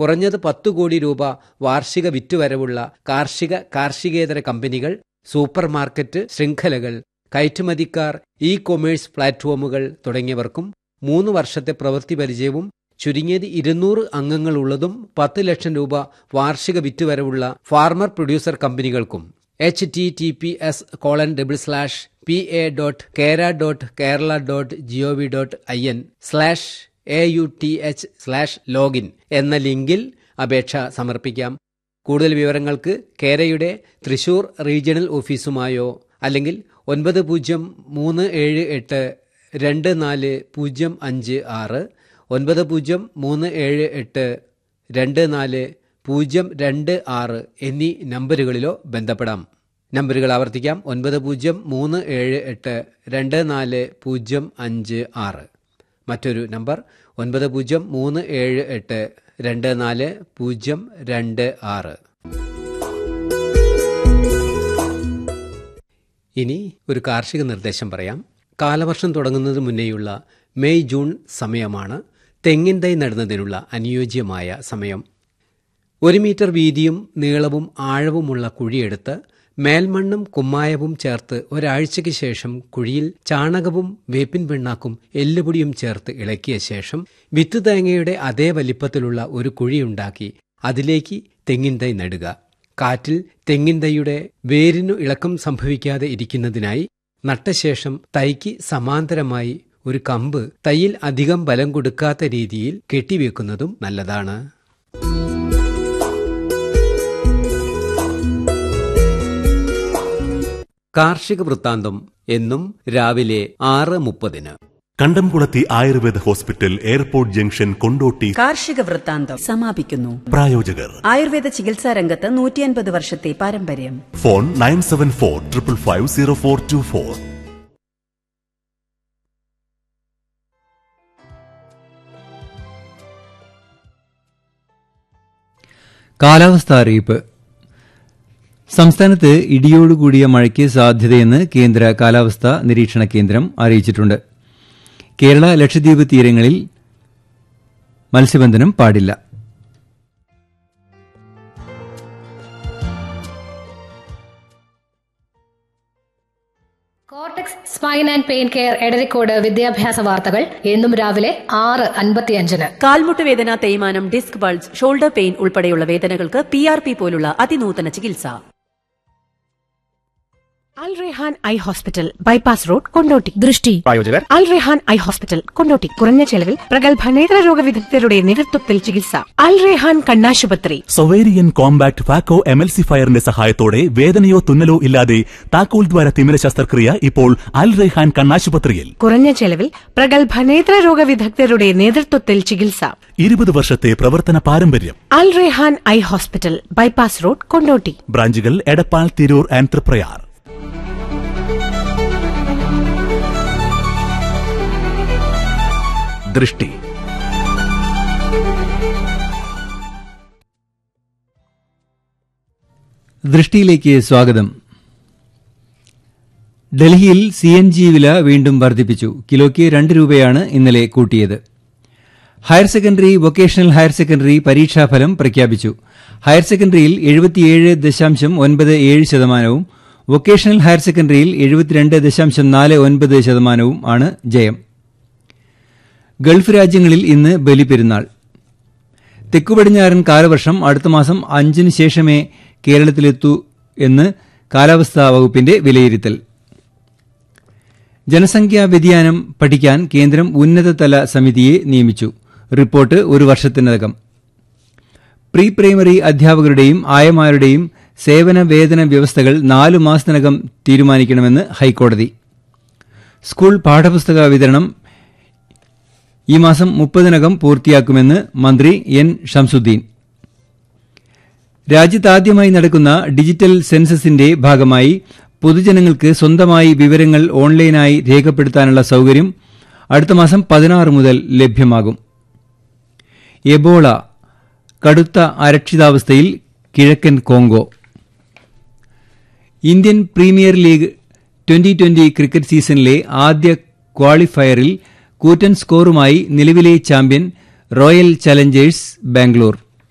കുറഞ്ഞത് പത്തു കോടി രൂപ വാർഷിക വിറ്റുവരവുള്ള കാർഷിക കാർഷികേതര കമ്പനികൾ സൂപ്പർ മാർക്കറ്റ് ശൃംഖലകൾ കയറ്റുമതിക്കാർ ഇ കൊമേഴ്സ് പ്ലാറ്റ്ഫോമുകൾ തുടങ്ങിയവർക്കും മൂന്ന് വർഷത്തെ പ്രവൃത്തി പരിചയവും ചുരുങ്ങിയത് ഇരുന്നൂറ് അംഗങ്ങളുള്ളതും പത്ത് ലക്ഷം രൂപ വാർഷിക വിറ്റുവരവുള്ള ഫാർമർ പ്രൊഡ്യൂസർ കമ്പനികൾക്കും H T T P S colon double slash P A dot Kera dot Kerala dot G O V dot I N slash A U T H slash login എന്ന ലിങ്കിൽ അപേക്ഷ സമർപ്പിക്കാം കൂടുതൽ വിവരങ്ങൾക്ക് കേരയുടെ തൃശൂർ റീജിയണൽ ഓഫീസുമായോ അല്ലെങ്കിൽ ഒൻപത് പൂജ്യം മൂന്ന് ഏഴ് എട്ട് രണ്ട് നാല് പൂജ്യം അഞ്ച് ആറ് ഒൻപത് പൂജ്യം മൂന്ന് ഏഴ് എട്ട് രണ്ട് നാല് പൂജ്യം രണ്ട് ആറ് എന്നീ നമ്പറുകളിലോ ബന്ധപ്പെടാം നമ്പറുകൾ ആവർത്തിക്കാം ഒൻപത് പൂജ്യം മൂന്ന് ഏഴ് എട്ട് രണ്ട് നാല് പൂജ്യം അഞ്ച് ആറ് മറ്റൊരു നമ്പർ ഒൻപത് പൂജ്യം മൂന്ന് ഏഴ് എട്ട് രണ്ട് നാല് പൂജ്യം രണ്ട് ആറ് ഇനി ഒരു കാർഷിക നിർദ്ദേശം പറയാം കാലവർഷം തുടങ്ങുന്നതിന് മുന്നേയുള്ള മെയ് ജൂൺ സമയമാണ് തെങ്ങിൻ തൈ നടുന്നതിനുള്ള അനുയോജ്യമായ സമയം ഒരു മീറ്റർ വീതിയും നീളവും ആഴവുമുള്ള കുഴിയെടുത്ത് മേൽമണ്ണും കുമ്മായവും ചേർത്ത് ഒരാഴ്ചയ്ക്ക് ശേഷം കുഴിയിൽ ചാണകവും വേപ്പിൻ പിണ്ണാക്കും എല്ലുപൊടിയും ചേർത്ത് ഇളക്കിയ ശേഷം വിത്ത് തേങ്ങയുടെ അതേ വലിപ്പത്തിലുള്ള ഒരു കുഴിയുണ്ടാക്കി അതിലേക്ക് തെങ്ങിൻ തൈ നടുക കാറ്റിൽ തെങ്ങിൻ തൈയുടെ വേരിനു ഇളക്കം സംഭവിക്കാതെ ഇരിക്കുന്നതിനായി നട്ടശേഷം തൈക്ക് സമാന്തരമായി ഒരു കമ്പ് തൈയിൽ അധികം ബലം കൊടുക്കാത്ത രീതിയിൽ കെട്ടിവെക്കുന്നതും നല്ലതാണ് കാർഷിക വൃത്താന്തം എന്നും രാവിലെ ആറ് മുപ്പതിന് Kandamkulathi Ayurveda hospital airport junction Kondotty കാർഷിക വൃത്താന്തം സമാപിക്കുന്നു പ്രായോജകർ ആയുർവേദ ചികിത്സാ രംഗത്ത് നൂറ്റിയൻപത് വർഷത്തെ പാരമ്പര്യം phone nine seven four triple five zero four two four കാലാവസ്ഥാ അറിയിപ്പ് സംസ്ഥാനത്ത് ഇടിയോടുകൂടിയ മഴയ്ക്ക് സാധ്യതയെന്ന് കേന്ദ്ര കാലാവസ്ഥാ നിരീക്ഷണ കേന്ദ്രം അറിയിച്ചിട്ടുണ്ട് കേരള ലക്ഷദ്വീപ് തീരങ്ങളിൽ മത്സ്യബന്ധനം പാടില്ല cortex spine and pain care Edarikode വിദ്യാഭ്യാസ വാർത്തകൾ എന്നും രാവിലെ ആറ് അൻപത്തിയഞ്ചിന് കാൽമുട്ട് വേദന തേയ്മാനം ഡിസ്ക് ബൾജ് ഷോൾഡർ പെയിൻ ഉൾപ്പെടെയുള്ള വേദനകൾക്ക് പി ആർ പി പോലുള്ള അതിനൂതന ചികിത്സ Al Rehan eye hospital bypass road Kondotty ദൃഷ്ടി പ്രായോജകർ അൽ റെഹാൻ ഐ ഹോസ്പിറ്റൽ കൊണ്ടോട്ടി കുറഞ്ഞ ചെലവിൽ പ്രഗത്ഭ നേത്രരോഗ വിദഗ്ധരുടെ നേതൃത്വത്തിൽ ചികിത്സ അൽ റെഹാൻ കണ്ണാശുപത്രി സൊവേരിയൻ കോമ്പാക്ട് ഫാക്കോ എമൽസിഫയറിന്റെ സഹായത്തോടെ വേദനയോ തുന്നലോ ഇല്ലാതെ താക്കോൽ ദ്വാര തിമിര ശസ്ത്രക്രിയ ഇപ്പോൾ അൽ റെഹാൻ കണ്ണാശുപത്രിയിൽ കുറഞ്ഞ ചെലവിൽ പ്രഗത്ഭ നേത്രരോഗ വിദഗ്ധരുടെ നേതൃത്വത്തിൽ ചികിത്സ ഇരുപത് വർഷത്തെ പ്രവർത്തന പാരമ്പര്യം Al Rehan eye hospital bypass road Kondotty ബ്രാഞ്ചുകൾ എടപ്പാൾ തിരൂർ ആൻഡ് തൃപ്രയാർ ദൃഷ്ടി ദൃഷ്ടിയിലേക്ക് സ്വാഗതം ഡൽഹിയിൽ സി എൻ ജി വില വീണ്ടും വർദ്ധിപ്പിച്ചു കിലോയ്ക്ക് രണ്ട് രൂപയാണ് ഇന്നലെ കൂട്ടിയത് higher secondary vocational higher secondary പരീക്ഷാഫലം പ്രഖ്യാപിച്ചു ഹയർ സെക്കൻഡറിയിൽ എഴുപത്തിയേഴ് ദശാംശം ഒൻപത് ഏഴ് ശതമാനവും വൊക്കേഷണൽ ഹയർ സെക്കൻഡറിയിൽ എഴുപത്തിരണ്ട് ദശാംശം നാല് ഒൻപത് ശതമാനവും ആണ് ജയം ഗൾഫ് രാജ്യങ്ങളിൽ ഇന്ന് ബലിപെരുന്നാൾ തെക്കുപടിഞ്ഞാറൻ കാലവർഷം അടുത്ത മാസം അഞ്ചിന് ശേഷമേ കേരളത്തിലെത്തൂ എന്ന് കാലാവസ്ഥാ വകുപ്പിന്റെ വിലയിരുത്തൽ ജനസംഖ്യാ വ്യതിയാനം പഠിക്കാൻ കേന്ദ്രം ഉന്നതതല സമിതിയെ നിയമിച്ചു റിപ്പോർട്ട് ഒരു വർഷത്തിനകം പ്രീ പ്രൈമറി അധ്യാപകരുടെയും ആയമാരുടെയും സേവന വേതന വ്യവസ്ഥകൾ നാലു മാസത്തിനകം തീരുമാനിക്കണമെന്ന് ഹൈക്കോടതി സ്കൂൾ പാഠപുസ്തക വിതരണം ഈ മാസം മുപ്പതിനകം പൂർത്തിയാക്കുമെന്ന് മന്ത്രി എൻ ഷംസുദ്ദീൻ രാജ്യത്താദ്യമായി നടക്കുന്ന ഡിജിറ്റൽ സെൻസസിന്റെ ഭാഗമായി പൊതുജനങ്ങൾക്ക് സ്വന്തമായി വിവരങ്ങൾ ഓൺലൈനായി രേഖപ്പെടുത്താനുള്ള സൌകര്യം അടുത്ത മാസം പതിനാറ് മുതൽ ലഭ്യമാകും എബോള കടുത്ത അരക്ഷിതാവസ്ഥയിൽ കിഴക്കൻ Congo Indian Premier League twenty twenty cricket സീസണിലെ ആദ്യ ക്വാളിഫയറിൽ കൂറ്റൻ സ്കോറുമായി നിലവിലെ ചാമ്പ്യൻ റോയൽ ചലഞ്ചേഴ്സ് ബാംഗ്ലൂർ